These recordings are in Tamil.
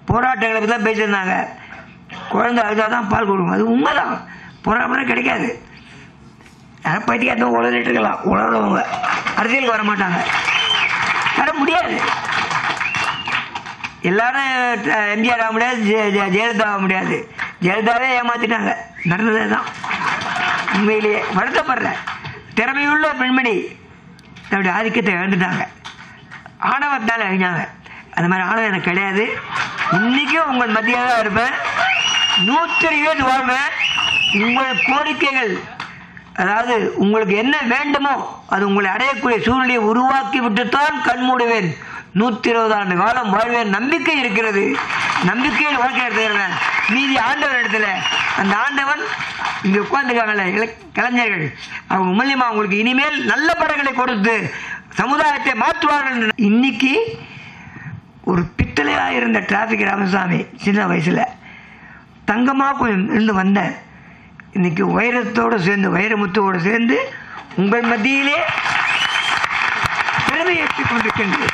போராட்டங்களை பற்றி தான் பேசியிருந்தாங்க குழந்தை அழுதா தான் பால் கொடுக்கும் அது உண்மைதான் போராட்டம் கிடைக்காது யாரும் பைத்தியாத்தான் உளறிட்டு இருக்கலாம் உளறவங்க அரசியலுக்கு வர மாட்டாங்க வர முடியாது எல்லாரும் ட- எம்ஜிஆர் ஆக முடியாது ஜெ- ஜெ- ஜெயலலிதா ஆக முடியாது ஜெயலலிதாவே ஏமாத்திட்டாங்க நடந்ததே தான் உண்மையிலேயே வருத்தப்படுறேன் திறமையுள்ள பெண்மணி தன்னுடைய ஆதிக்கத்தை இழந்துட்டாங்க ஆணவத்தால் அழிஞ்சாங்க அந்த மாதிரி ஆணவம் எனக்கு கிடையாது இன்றைக்கும் உங்கள் மத்தியாக தான் இருப்பேன் நூற்றி இருபது வாழ்வேன் உங்கள் கோரிக்கைகள் அதாவது உங்களுக்கு என்ன வேண்டுமோ அது உங்களை அடையக்கூடிய சூழ்நிலையை உருவாக்கி விட்டுத்தான் கண் மூடுவேன் நூற்றி இருபது ஆண்டு காலம் வாழ்வேன் நம்பிக்கை இருக்கிறது நம்பிக்கையில் வாழ்க்கை எடுத்துக்கிறேன் மீதி ஆண்டவர் இடத்துல அந்த ஆண்டவன் இங்கே உட்காந்துருக்காங்கல்ல இள கலைஞர்கள் அவங்க மூலியமா அவங்களுக்கு இனிமேல் நல்ல படங்களை கொடுத்து சமுதாயத்தை மாற்றுவார்கள் என்று இன்னைக்கு ஒரு பித்தளையாக இருந்த டிராஃபிக் ராமசாமி சின்ன வயசில் தங்கமாக கொஞ்சம் இருந்து வந்தேன் இன்னைக்கு வைரத்தோடு சேர்ந்து வைரமுத்தோடு சேர்ந்து உங்கள் மத்தியிலே பெருமை ஏற்றிக் கொண்டிருக்கின்றது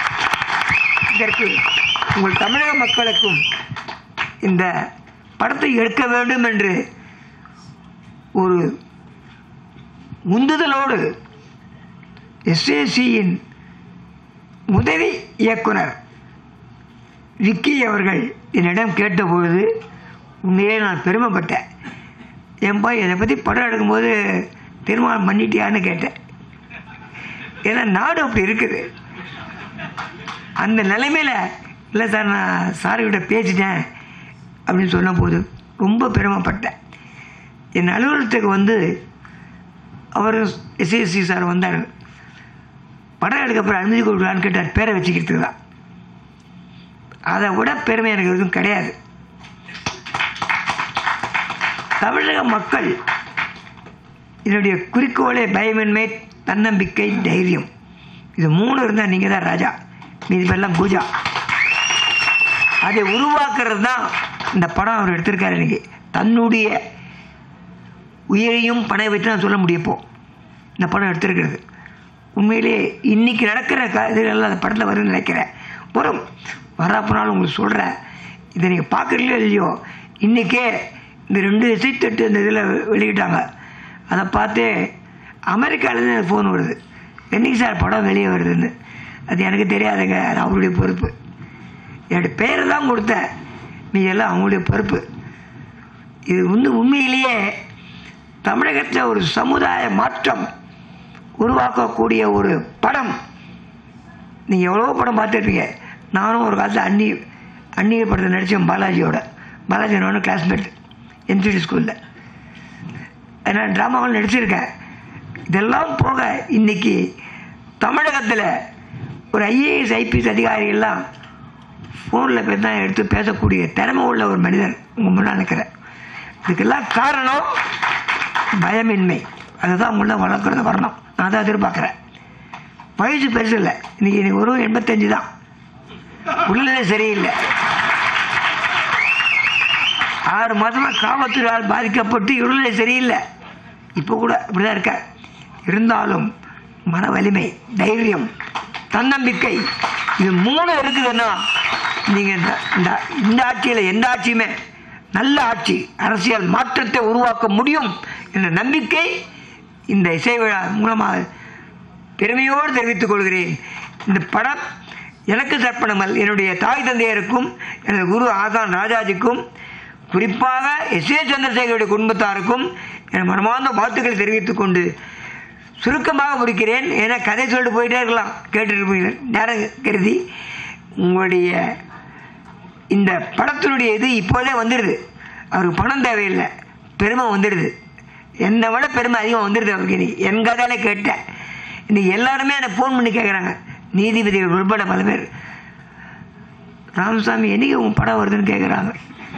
இதற்கு உங்கள் தமிழக மக்களுக்கும் இந்த படத்தை எடுக்க வேண்டும் என்று ஒரு உந்துதலோடு எஸ்ஏசியின் உதவி இயக்குனர் விக்கி அவர்கள் என்னிடம் கேட்டபொழுது உண்மையே நான் பெருமைப்பட்டேன் ஏன்பா இதை பற்றி படம் எடுக்கும்போது தீர்மானம் பண்ணிட்டியான்னு கேட்டேன் ஏன்னா நாடு அப்படி இருக்குது அந்த நிலைமையில் இல்லை சார் நான் சார்கிட்ட பேசிட்டேன் அப்படின்னு சொன்னபோது ரொம்ப பெருமைப்பட்டேன் என் அலுவலகத்துக்கு வந்து அவர் எஸ்எஸ்சி சார் வந்தார் படம் எடுக்க அப்புறம் அனுமதி கொடுக்கலான்னு கேட்டார் பேரை வச்சுக்கிறதுக்கு தான் அதை விட பெருமை எனக்கு எதுவும் கிடையாது தமிழக மக்கள் என்னுடைய குறிக்கோளே பயமின்மை தன்னம்பிக்கை தைரியம் இது மூணு இருந்தால் நீங்கள் தான் ராஜா மீதி பேர்லாம் பூஜா அதை உருவாக்குறது தான் இந்த படம் அவர் எடுத்திருக்காரு இன்னைக்கு தன்னுடைய உயிரையும் பணம் வைத்து நான் சொல்ல முடியப்போ இந்த படம் எடுத்திருக்கிறது உண்மையிலேயே இன்னைக்கு நடக்கிற க இதுகள்லாம் அந்த படத்தில் வரும்னு நினைக்கிறேன் வரும் வராப்பனாலும் உங்களுக்கு சொல்கிறேன் இதை நீங்கள் பார்க்குறீங்களோ இல்லையோ இன்றைக்கே இந்த ரெண்டு இசைத்தட்டு இந்த இதில் வெளியிட்டாங்க அதை பார்த்து அமெரிக்காவிலேருந்து எனக்கு ஃபோன் வருது என்னைக்கு சார் படம் வெளியே வருதுன்னு அது எனக்கு தெரியாதுங்க அது அவருடைய பொறுப்பு என்னுடைய பேரை தான் கொடுத்தேன் மீதெல்லாம் அவங்களுடைய பொறுப்பு இது வந்து உண்மையிலேயே தமிழகத்தில் ஒரு சமுதாய மாற்றம் உருவாக்கக்கூடிய ஒரு படம் நீங்கள் எவ்வளோ படம் பார்த்துருப்பீங்க நானும் ஒரு காலத்தில் அன்னி அந்நிய படத்தை நடித்தேன் பாலாஜியோட பாலாஜி நானும் கிளாஸ்மேட் என்சிடி ஸ்கூலில் நான் ட்ராமாவில் நடிச்சிருக்கேன் இதெல்லாம் போக இன்னைக்கு தமிழகத்தில் ஒரு ஐஏஎஸ் ஐபிஎஸ் அதிகாரிகள்லாம் ஃபோனில் போய் தான் எடுத்து பேசக்கூடிய திறமை உள்ள ஒரு மனிதன் உங்கள் முன்னால் நிற்கிறேன் இதுக்கெல்லாம் காரணம் பயமின்மை அதுதான் உள்ள வளர்க்குறது வரணும் நான் தான் எதிர்பார்க்குறேன் வயசு பெருசு இல்லை இன்னைக்கு எனக்கு ஒரு எண்பத்தஞ்சு தான் உடல்நிலை சரியில்லை ஆறு மாதமாக காவல்துறையால் பாதிக்கப்பட்டு உடல்நிலை சரியில்லை இப்போ கூட இப்படிதான் இருக்க இருந்தாலும் மன வலிமை தைரியம் தன்னம்பிக்கை இது மூணு இருக்குதுன்னா நீங்கள் இந்த இந்த- இந்த ஆட்சியில் எந்த ஆட்சியுமே நல்ல ஆட்சி அரசியல் மாற்றத்தை உருவாக்க முடியும் என்ற நம்பிக்கை இந்த இசை விழா மூலமாக பெருமையோடு தெரிவித்துக் கொள்கிறேன் இந்த படம் எனக்கு தர்ப்பணமல் என்னுடைய தாய் தந்தையருக்கும் எனது குரு ஆசான் ராஜாஜிக்கும் குறிப்பாக எஸ் ஏ சந்திரசேகருடைய குடும்பத்தாருக்கும் என் மனமார்ந்த வாழ்த்துக்களை தெரிவித்துக் கொண்டு சுருக்கமாக முடிக்கிறேன் ஏன்னா கதை சொல்லிட்டு போயிட்டே இருக்கலாம் கேட்டுருப்பீங்க நேரம் கருதி உங்களுடைய இந்த படத்தினுடைய இது இப்போதே வந்துடுது அவருக்கு பணம் தேவையில்லை பெருமை வந்துடுது என்னை விட பெருமை அதிகம் வந்துடுது அவருக்கு இன்னைக்கு என் கதையில கேட்டேன் இன்னைக்கு எல்லாருமே எனக்கு ஃபோன் பண்ணி கேட்குறாங்க நீதிபதிகள் உட்பட பல பேர் ராமசாமி என்னைக்கு உங்க படம் வருதுன்னு கேட்குறாங்க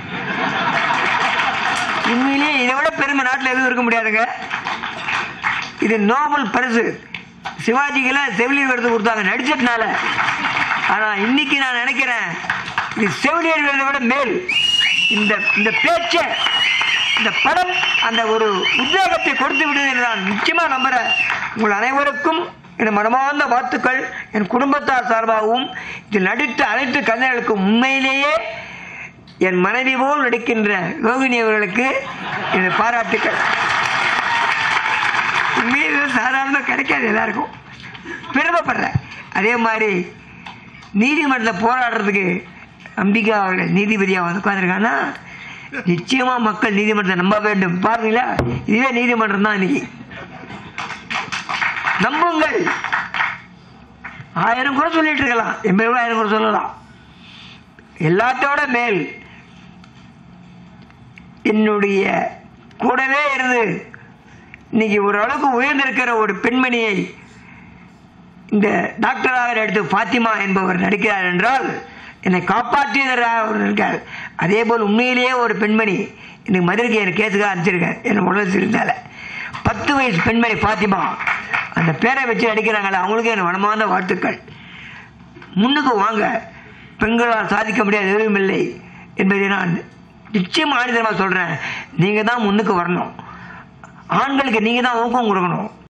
உண்மையிலேயே இதை விட பெருமை நாட்டில் எதுவும் இருக்க முடியாதுங்க இது நோபல் பரிசு சிவாஜிக்கெல்லாம் செவிலியர் விருது கொடுத்தாங்க நடிச்சதுனால ஆனால் இன்னைக்கு நான் நினைக்கிறேன் இது செவிலியர் விருதை விட மேல் இந்த இந்த பேச்சை இந்த படம் அந்த ஒரு உத்வேகத்தை கொடுத்து விடுது என்று நான் நிச்சயமாக நம்புகிறேன் உங்கள் அனைவருக்கும் என் மனமார்ந்த வாழ்த்துக்கள் என் குடும்பத்தார் சார்பாகவும் இதில் நடித்த அனைத்து கலைஞர்களுக்கும் உண்மையிலேயே என் மனைவி போல் நடிக்கின்ற ரோகிணி அவர்களுக்கு எனது பாராட்டுக்கள் உண்மையில சாதாரண கிடைக்காது எல்லாருக்கும் பெருமைப்படுறேன் அதே மாதிரி நீதிமன்றத்தில் போராடுறதுக்கு அம்பிகா அவர்கள் நீதிபதியாக வந்து உட்காந்துருக்காங்கன்னா நிச்சயமாக மக்கள் நீதிமன்றத்தை நம்ப வேண்டும் பாருங்களா இதுவே நீதிமன்றம் தான் இன்னைக்கு நம்புங்கள் ஆயிரம் கூட சொல்லிட்டு இருக்கலாம் எண்பது கூட ஆயிரம் கூட சொல்லலாம் எல்லாத்தோட மேல் என்னுடைய கூடவே இருந்து இன்னைக்கு ஓரளவுக்கு உயர்ந்திருக்கிற ஒரு பெண்மணியை இந்த டாக்டராக நடித்து ஃபாத்திமா என்பவர் நடிக்கிறார் என்றால் என்னை காப்பாற்றியதராக அவர் இருக்கார் அதே போல் உண்மையிலேயே ஒரு பெண்மணி எனக்கு மதுரைக்கு எனக்கு கேஸுக்காக அனுப்பிச்சிருக்கார் என்ன உடல் சிரித்தால பத்து வயசு பெண்மணி ஃபாத்திமா அந்த பேரை வச்சு நடிக்கிறாங்களே அவங்களுக்கு என் மனமார்ந்த வாழ்த்துக்கள் முன்னுக்கு வாங்க பெண்களால் சாதிக்க முடியாது எதுவும் இல்லை என்பதை நான் நிச்சயம் ஆணிதரமாக சொல்கிறேன் நீங்கள் தான் முன்னுக்கு வரணும் ஆண்களுக்கு நீங்கள் தான் ஊக்கம் கொடுக்கணும்